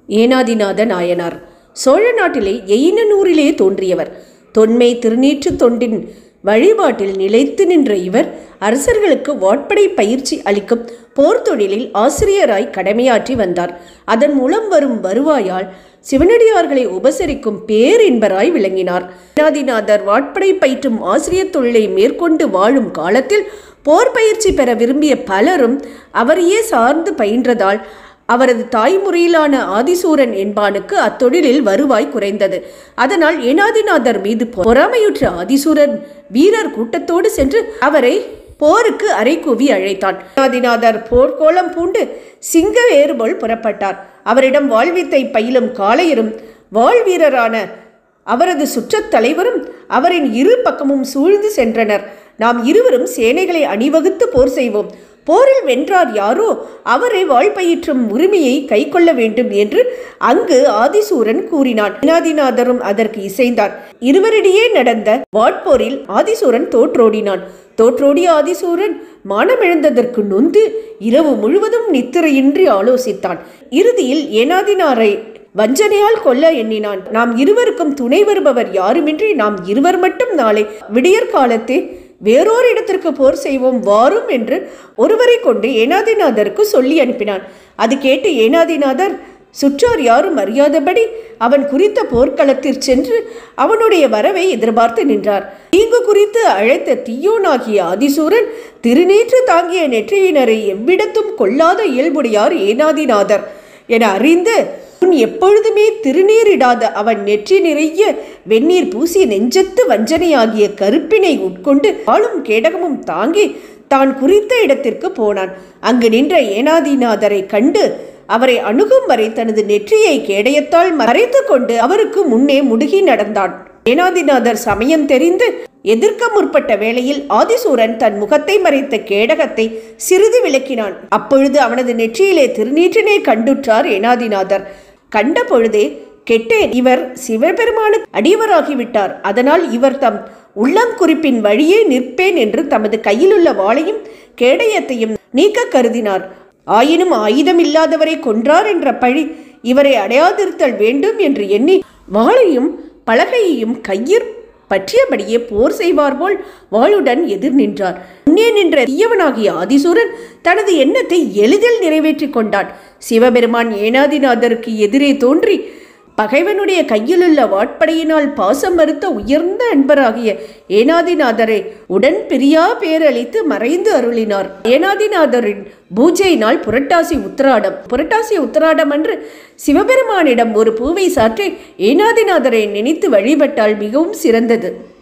ஏனாதிநாத நாயனார் சோழ நாட்டிலே எயினனூரிலே தோன்றியவர் தொன்மை திருநீற்று தொண்டின் வழிபாட்டில் நிலைத்து நின்ற இவர் அரசர்களுக்கு வாட்படை பயிற்சி அளிக்கும் போர் தொழிலில் ஆசிரியராய் கடமையாற்றி வந்தார் அதன் மூலம் வரும் வருவாயால் சிவனடியார்களை உபசரிக்கும் பேரின்பராய் விளங்கினார் ஏனாதிநாதர் வாட்படை பயிற்றும் ஆசிரியர் தொழிலை மேற்கொண்டு வாழும் காலத்தில் போர் பயிற்சி பெற விரும்பிய பலரும் அவரையே சார்ந்து பயின்றதால் அவரது தாய்முறையிலான ஆதிசூரன் என்பானுக்கு அத்தொழிலில் வருவாய் குறைந்தது அதனால் ஏனாதிநாதர் மீது பொறாமையுற்ற ஆதிசூரன் வீரர் கூட்டத்தோடு சென்று அவரை போருக்கு அரைக்கூவி அழைத்தான் ஏனாதிநாதர் போர்க்கோலம் பூண்டு சிங்க வேறுபோல் புறப்பட்டார் அவரிடம் வாழ்வித்தை பயிலும் காளையரும் வாழ்வீரரான அவரது சுற்றத் தலைவரும் அவரின் இரு பக்கமும் சூழ்ந்து சென்றனர் நாம் இருவரும் சேனைகளை அணிவகுத்து போர் செய்வோம் போரில் வென்றார் யாரோ அவரை வாழ்பயிற்றும் உரிமையை கைக்கொள்ள வேண்டும் என்று அங்கு ஆதிசூரன் கூறினான் ஏனாதிநாதரும் அதற்கு இசைந்தார் இருவரிடையே நடந்த வாட்போரில் ஆதிசூரன் தோற்றோடினான் தோற்றோடிய ஆதிசூரன் மானமிழந்ததற்கு நொந்து இரவு முழுவதும் நித்திரையின்றி ஆலோசித்தான் இறுதியில் ஏனாதினாரை வஞ்சனையால் கொல்ல எண்ணினான் நாம் இருவருக்கும் துணை வருபவர் யாருமின்றி நாம் இருவர் மட்டும் நாளை விடியற் காலத்தே வேறோர் இடத்திற்கு போர் செய்வோம் வாரும் என்று ஒருவரை கொண்டு ஏனாதிநாதருக்கு சொல்லி அனுப்பினான் அது கேட்டு ஏனாதிநாதர் சுற்றார் யாரும் அறியாதபடி அவன் குறித்த போர்க்களத்தில் சென்று அவனுடைய வரவை எதிர்பார்த்து நின்றார் தீங்கு குறித்து அழைத்த தீயோனாகிய ஆதிசூரன் திருநீற்று தாங்கிய நெற்றியினரை எவ்விடத்தும் கொல்லாத இயல்புடையார் ஏனாதிநாதர் என அறிந்து உன் எப்பொழுதுமே திருநீரிடாத அவன் நெற்றி நிறைய வெந்நீர் பூசி நெஞ்சத்து வஞ்சனையாகிய கருப்பினை உட்கொண்டு ஆளும் கேடகமும் தாங்கி தான் குறித்த இடத்திற்கு போனான் அங்கு நின்ற ஏனாதிநாதரை கண்டு அவரை அணுகும் வரை தனது நெற்றியை கேடயத்தால் மறைத்து கொண்டு அவருக்கு முன்னே முடுகி நடந்தான் ஏனாதிநாதர் சமயம் தெரிந்து எதிர்க்க முற்பட்ட வேளையில் ஆதிசூரன் தன் முகத்தை மறைத்த கேடகத்தை சிறிது விளக்கினான் அப்பொழுது அவனது நெற்றியிலே திருநீற்றினை கண்டுற்றார் ஏனாதிநாதர் கண்ட பொழுதே கெட்டேன் இவர் சிவபெருமானுக்கு அடியவராகிவிட்டார் அதனால் இவர் தம் உள்ளங்குறிப்பின் வழியே நிற்பேன் என்று தமது கையிலுள்ள வாளையும் கேடயத்தையும் நீக்க கருதினார் ஆயினும் ஆயுதம் இல்லாதவரை கொன்றார் என்ற பழி இவரை அடையாதிருத்தல் வேண்டும் என்று எண்ணி வாளையும் பலகையையும் கையிற் பற்றியபடியே போர் செய்வார் போல் வாளுடன் எதிர் நின்றார் முன்னே நின்ற தீயவனாகிய ஆதிசூரன் தனது எண்ணத்தை எளிதில் நிறைவேற்றிக் கொண்டான் சிவபெருமான் ஏனாதிநாதருக்கு எதிரே தோன்றி பகைவனுடைய கையிலுள்ள வாட்படையினால் பாசம் மறுத்த உயர்ந்த அன்பராகிய ஏனாதிநாதரை உடன் பிரியா பேரளித்து மறைந்து அருளினார் ஏனாதிநாதரின் பூஜை நாள் புரட்டாசி உத்திராடம் புரட்டாசி உத்திராடம் அன்று சிவபெருமானிடம் ஒரு பூவை சாற்றி ஏனாதிநாதரை நினைத்து வழிபட்டால் மிகவும் சிறந்தது